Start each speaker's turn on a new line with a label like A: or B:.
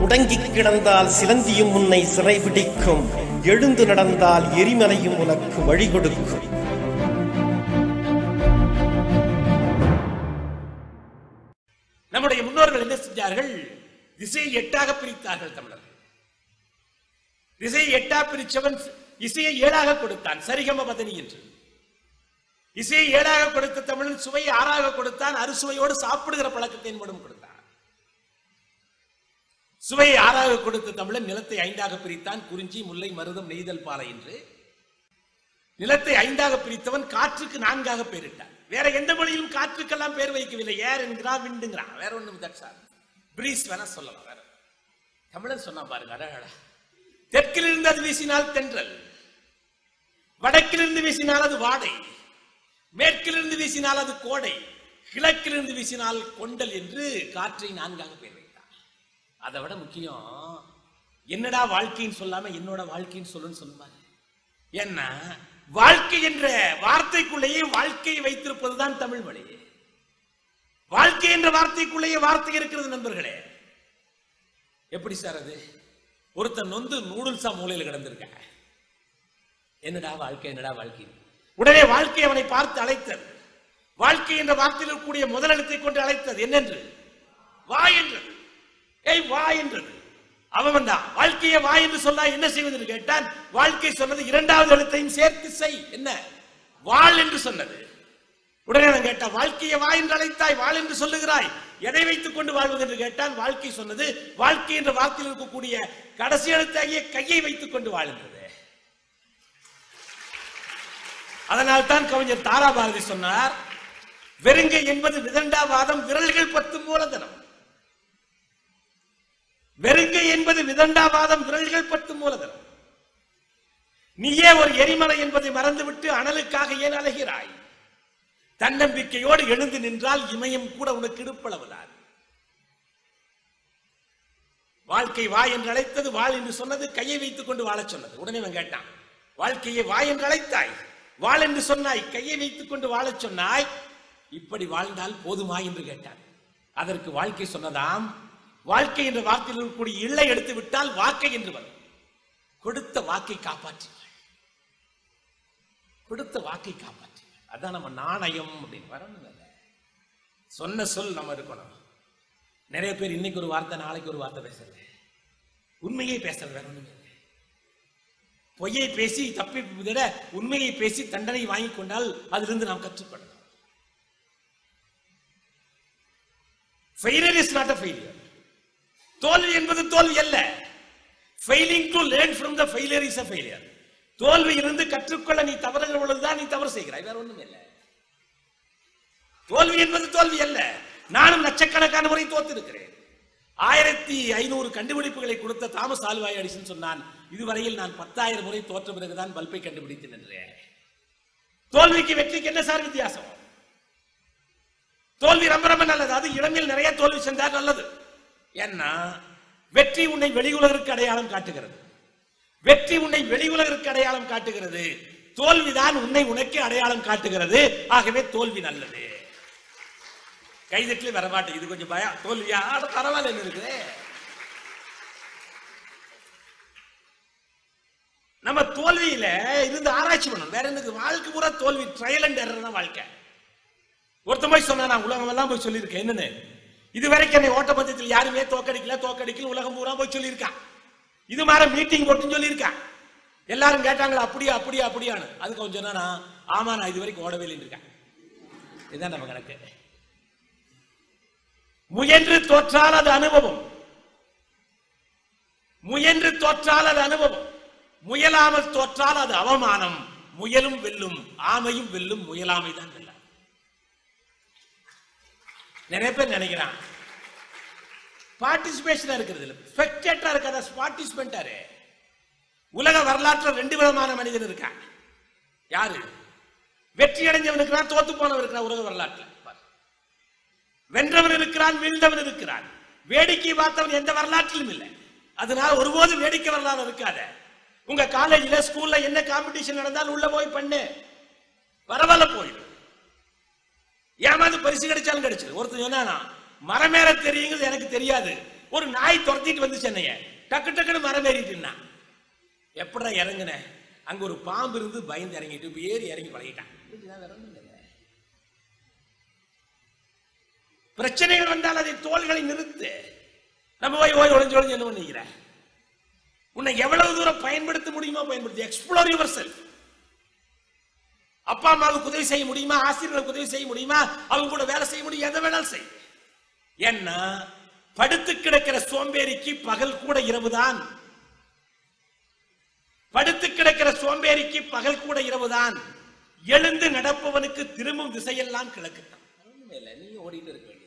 A: முடங்கிக் கிடந்தால் சிலந்தியும் உன்னை சிறைபிடிக்கும் எழுந்து நடந்தால் எரிமலையும் உனக்கு வழி கொடுக்கும்
B: நம்முடைய முன்னோர்கள் என்ன செஞ்சார்கள் திசையை எட்டாக பிரித்தார்கள் தமிழர்கள் திசையை எட்டா பிரிச்சவன் இசையை ஏழாக கொடுத்தான் சரிகம பதனி என்று இசையை ஏழாக கொடுத்த தமிழன் சுவையை ஆறாக கொடுத்தான் அறுசுவையோடு சாப்பிடுகிற பழக்கத்தை மூலம் கொடுத்தான் சுவையை ஆறாக கொடுத்த தமிழன் நிலத்தை ஐந்தாக பிரித்தான் குறிஞ்சி முல்லை மருதம் நெய்தல் பாலை என்று நிலத்தை ஐந்தாக பிரித்தவன் காற்றுக்கு நான்காக பெயரிட்டான் வேற எந்த மொழியிலும் காற்றுக்கெல்லாம் பேர் வைக்கவில்லை ஏர் என்கிறான் விண்டுங்கிறான் வேற ஒண்ணும் தட்சார் பிரீஸ் வேணா சொல்லலாம் வேற தமிழன் சொன்னா பாருங்க அழகடா தெற்கிலிருந்து அது வீசினால் தென்றல் வடக்கிலிருந்து வீசினால் அது வாடை மேற்கிலிருந்து வீசினால் அது கோடை கிழக்கிலிருந்து வீசினால் கொண்டல் என்று காற்றை நான்காக பேர் வைத்தார் அதை விட முக்கியம் என்னடா வாழ்க்கைன்னு சொல்லாம என்னோட வாழ்க்கைன்னு சொல்லுன்னு சொல்லுவாங்க ஏன்னா வாழ்க்கை என்ற வார்த்தைக்குள்ளேயே வாழ்க்கையை வைத்திருப்பதுதான் தமிழ் மொழி வாழ்க்கை என்ற வார்த்தைக்குள்ளேயே வார்த்தை இருக்கிறது நண்பர்களே எப்படி சார் அது ஒருத்தன் நொந்து நூடுல்ஸா மூலையில் கிடந்திருக்க என்னடா வாழ்க்கை என்னடா வாழ்க்கை உடனே வாழ்க்கை அவனை பார்த்து அழைத்தது வாழ்க்கை என்ற வார்த்தையில் இருக்கக்கூடிய முதல் எழுத்தை கொண்டு அழைத்தது என்னென்று வா என்றது ஏய் வா என்றது அவன் தான் வாழ்க்கையை வா என்று சொன்னா என்ன செய்வது என்று கேட்டான் வாழ்க்கை சொன்னது இரண்டாவது எழுத்தையும் சேர்த்து செய் என்ன வாழ் என்று சொன்னது உடனே அவன் கேட்டான் வாழ்க்கையை வா என்று அழைத்தாய் வாழ் என்று சொல்லுகிறாய் எதை வைத்துக் கொண்டு வாழ்வது என்று கேட்டான் வாழ்க்கை சொன்னது வாழ்க்கை என்ற வார்த்தையில் இருக்கக்கூடிய கடைசி எழுத்தாகிய கையை வைத்துக் கொண்டு வாழ்கிறது அதனால் தான் கவிஞர் தாரா பாரதி சொன்னார் வெறுங்கை என்பது விதண்டாவாதம் விரல்கள் பத்து மூலதனம் வெறுங்கை என்பது விதண்டாவாதம் விரல்கள் பத்து மூலதனம் நீயே ஒரு எரிமலை என்பதை மறந்துவிட்டு அனலுக்காக ஏன் அலைகிறாய் தன்னம்பிக்கையோடு எழுந்து நின்றால் இமயம் கூட உனக்கு இடுப்பளவுதான் வாழ்க்கை வா என்று அழைத்தது வாழ் என்று சொன்னது கையை வைத்துக் கொண்டு வாழச் சொன்னது உடனே அவன் கேட்டான் வாழ்க்கையை வா என்று அழைத்தாய் வாழ் என்று சொன்னாய் கையை வைத்துக் கொண்டு வாழச் சொன்னாய் இப்படி வாழ்ந்தால் போதுமா என்று கேட்டான் அதற்கு வாழ்க்கை சொன்னதாம் வாழ்க்கை என்ற வார்த்தையில் இருக்கக்கூடிய இல்லை எடுத்து விட்டால் வாக்கை என்று வரும் கொடுத்த வாக்கை காப்பாற்றினாள் கொடுத்த வாக்கை காப்பாற்றினாள் அதான் நம்ம நாணயம் அப்படின்னு வரணும் இல்ல. சொன்ன சொல் நம்ம இருக்கணும் நிறைய பேர் இன்னைக்கு ஒரு வார்த்தை நாளைக்கு ஒரு வார்த்தை பேசுறது உண்மையை பேசுறது வேற ஒண்ணுமே இல்லை பொய்யை பேசி தப்பி விட உண்மையை பேசி தண்டனை வாங்கி கொண்டால் அதிலிருந்து நாம் கற்றுக்கொள்ளலாம் failure is not a failure தோல்வி என்பது தோல்வி அல்ல failing to learn from the failure is a failure தோல்வி இருந்து கற்றுக்கொள்ள நீ தவறுகிற பொழுதுதான் நீ தவறு செய்கிறாய் வேற ஒண்ணும் இல்லை தோல்வி என்பது தோல்வி அல்ல நானும் லட்சக்கணக்கான முறை தோத்திருக்கிறேன் ஆயிரத்தி ஐநூறு கண்டுபிடிப்புகளை கொடுத்த தாமஸ் ஆல்வாய் அடிசன் சொன்னான் இதுவரையில் நான் பத்தாயிரம் முறை தோற்ற பிறகுதான் பல்பை கண்டுபிடித்தேன் என்றேன் தோல்விக்கு வெற்றிக்கு என்ன சார் வித்தியாசம் தோல்வி ரொம்ப ரொம்ப நல்லது அது இளமையில் நிறைய தோல்வி செஞ்சால் நல்லது ஏன்னா வெற்றி உன்னை வெளி உலகிற்கு அடையாளம் காட்டுகிறது வெற்றி உன்னை வெளி உலகிற்கு அடையாளம் காட்டுகிறது தோல்விதான் உன்னை உனக்கே அடையாளம் காட்டுகிறது ஆகவே தோல்வி நல்லது கைதட்டிலே வரமாட்டேன் இது கொஞ்சம் பயம் தோல்வியா அட பரவாயில்ல என்ன இருக்குது நம்ம தோல்வியில இருந்து ஆராய்ச்சி பண்ணணும் வேற எனக்கு வாழ்க்கை பூரா தோல்வி ட்ரையல் அண்ட் எரர் தான் வாழ்க்கை ஒருத்தன் போய் சொன்னா நான் உலகம் எல்லாம் போய் சொல்லியிருக்கேன் என்னன்னு இது வரைக்கும் என்னை ஓட்டப்பந்தயத்தில் யாருமே தோக்கடிக்கல தோக்கடிக்கல உலகம் பூரா போய் சொல்லியிருக்கான் இது மாதிரி மீட்டிங் போட்டுன்னு சொல்லியிருக்கான் எல்லாரும் கேட்டாங்களா அப்படியா அப்படியா அப்படியான்னு அதுக்கு அவன் சொன்னா ஆமா நான் இது வரைக்கும் ஓடவே இல்லைன்னு இருக்கேன் இதுதான் நம்ம கணக்கு முயன்று தோற்றால் அது அனுபவம் முயன்று தோற்றால் அது அனுபவம் முயலாமல் தோற்றால் அது அவமானம் முயலும் வெல்லும் ஆமையும் வெல்லும் முயலாமை தான் வெல்லும் நிறைய பேர் நினைக்கிறான் பார்ட்டிசிபேஷனா இருக்கிறது இல்ல ஸ்பெக்டேட்டரா இருக்காத பார்ட்டிசிபென்டாரு உலக வரலாற்றுல ரெண்டு விதமான மனிதன் இருக்கான் யாரு வெற்றி அடைஞ்சவன் இருக்கிறான் தோத்து போனவன் இருக்கிறான் உலக வரலாற்றுல பாரு. வென்றவன் இருக்கிறான் வீழ்ந்தவன் இருக்கிறான் வேடிக்கை பார்த்தவன் எந்த வரலாற்றிலும் இல்லை அதனால ஒருபோதும் வேடிக்கை வரலாறு இருக்காத உங்க காலேஜ்ல ஸ்கூல்ல என்ன காம்படிஷன் நடந்தாலும் உள்ள போய் பண்ணு பரவாயில்ல போயிடும் ஏமாந்து பரிசு கிடைச்சாலும் கிடைச்சது ஒருத்தன் சொன்னா மரமேற தெரியுங்கிறது எனக்கு தெரியாது ஒரு நாய் துரத்திட்டு வந்து சென்னைய டக்கு டக்குன்னு மரம் ஏறிட்டுனா எப்படா இறங்குன அங்க ஒரு பாம்பு இருந்து பயந்து இறங்கிட்டு இப்ப ஏறி இறங்கி பழகிட்டான் இதுதான் வேற ஒண்ணும் இல்லைங்க. பிரச்சனைகள் வந்தால் அதை தோள்களை நிறுத்து நம்ம போய் ஓய் ஒளிஞ்சு ஒளிஞ்சு என்ன பண்ணிக்கிற உன்னை எவ்வளவு தூரம் பயன்படுத்த முடியுமோ பயன்படுத்தி எக்ஸ்ப்ளோர் யுவர் செல்ஃப் அப்பா அம்மாவுக்கு உதவி செய்ய முடியுமா ஆசிரியர்களுக்கு உதவி செய்ய முடியுமா அவங்க கூட வேலை செய்ய முடியும் எதை வேணாலும் செய் ஏன்னா படுத்து கிடக்கிற சோம்பேறிக்கு பகல் கூட இரவுதான் படுத்து கிடக்கிற சோம்பேறிக்கு பகல் கூட இரவுதான் எழுந்து நடப்பவனுக்கு திரும்பும் திசையெல்லாம் கிழக்குத்தான் ஒண்ணுமே இல்லை நீ ஓடிட்டு இருக்க வேண்டியது.